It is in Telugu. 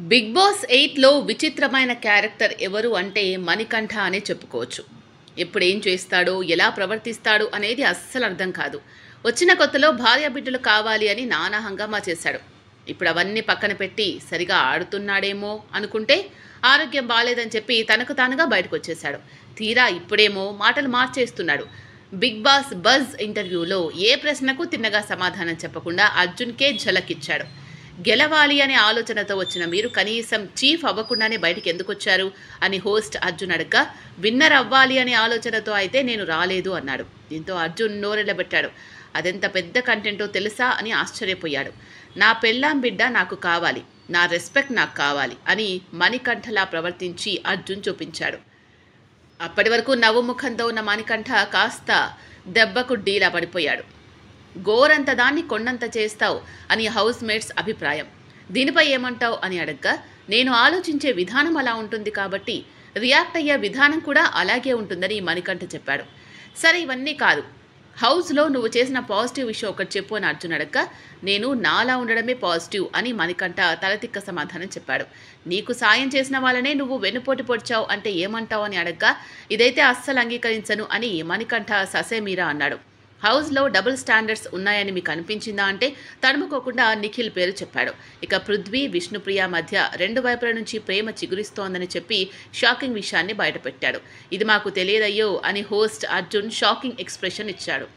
బిగ్ బాస్ ఎయిట్లో విచిత్రమైన క్యారెక్టర్ ఎవరు అంటే మణికంఠ అనే చెప్పుకోవచ్చు ఎప్పుడు ఏం చేస్తాడో ఎలా ప్రవర్తిస్తాడు అనేది అస్సలు అర్థం కాదు వచ్చిన కొత్తలో భార్య బిడ్డలు కావాలి అని నానా హంగామా చేశాడు ఇప్పుడు అవన్నీ పక్కన పెట్టి సరిగా ఆడుతున్నాడేమో అనుకుంటే ఆరోగ్యం బాగాలేదని చెప్పి తనకు తానుగా బయటకు వచ్చేశాడు తీరా ఇప్పుడేమో మాటలు మార్చేస్తున్నాడు బిగ్ బాస్ బజ్ ఇంటర్వ్యూలో ఏ ప్రశ్నకు తిన్నగా సమాధానం చెప్పకుండా అర్జున్కే ఝలకిచ్చాడు గెలవాలి అనే ఆలోచనతో వచ్చిన మీరు కనీసం చీఫ్ అవ్వకుండానే బయటికి ఎందుకు వచ్చారు అని హోస్ట్ అర్జున్ అడగ్గా విన్నర్ అవ్వాలి అనే ఆలోచనతో అయితే నేను రాలేదు అన్నాడు దీంతో అర్జున్ నోరెళ్ళబెట్టాడు అదెంత పెద్ద కంటెంటో తెలుసా అని ఆశ్చర్యపోయాడు నా పెళ్ళాం బిడ్డ నాకు కావాలి నా రెస్పెక్ట్ నాకు కావాలి అని మణికంఠలా ప్రవర్తించి అర్జున్ చూపించాడు అప్పటి వరకు నవ్వుముఖంతో ఉన్న మణికంఠ కాస్త దెబ్బకు డీలా పడిపోయాడు గోరంత దాన్ని కొండంత చేస్తావు అని హౌస్ మేట్స్ అభిప్రాయం దీనిపై ఏమంటావు అని అడగ్గా నేను ఆలోచించే విధానం అలా ఉంటుంది కాబట్టి రియాక్ట్ అయ్యే విధానం కూడా అలాగే ఉంటుందని మణికంఠ చెప్పాడు సరే ఇవన్నీ కాదు హౌస్లో నువ్వు చేసిన పాజిటివ్ విషయం ఒకటి చెప్పు అని అర్జున్ అడగ్గా నేను నాలా ఉండడమే పాజిటివ్ అని మణికంఠ తలతిక్క సమాధానం చెప్పాడు నీకు సాయం చేసిన వాళ్ళనే నువ్వు వెన్నుపోటు పొడిచావు అంటే ఏమంటావు అని అడగ్గా ఇదైతే అస్సలు అంగీకరించను అని మణికంఠ ససేమీరా అన్నాడు హౌస్లో డబుల్ స్టాండర్డ్స్ ఉన్నాయని మీకు అనిపించిందా అంటే తడుముకోకుండా నిఖిల్ పేరు చెప్పాడు ఇక పృథ్వీ విష్ణుప్రియ మధ్య రెండు వైపుల నుంచి ప్రేమ చిగురిస్తోందని చెప్పి షాకింగ్ విషయాన్ని బయటపెట్టాడు ఇది మాకు తెలియదయ్యో అని హోస్ట్ అర్జున్ షాకింగ్ ఎక్స్ప్రెషన్ ఇచ్చాడు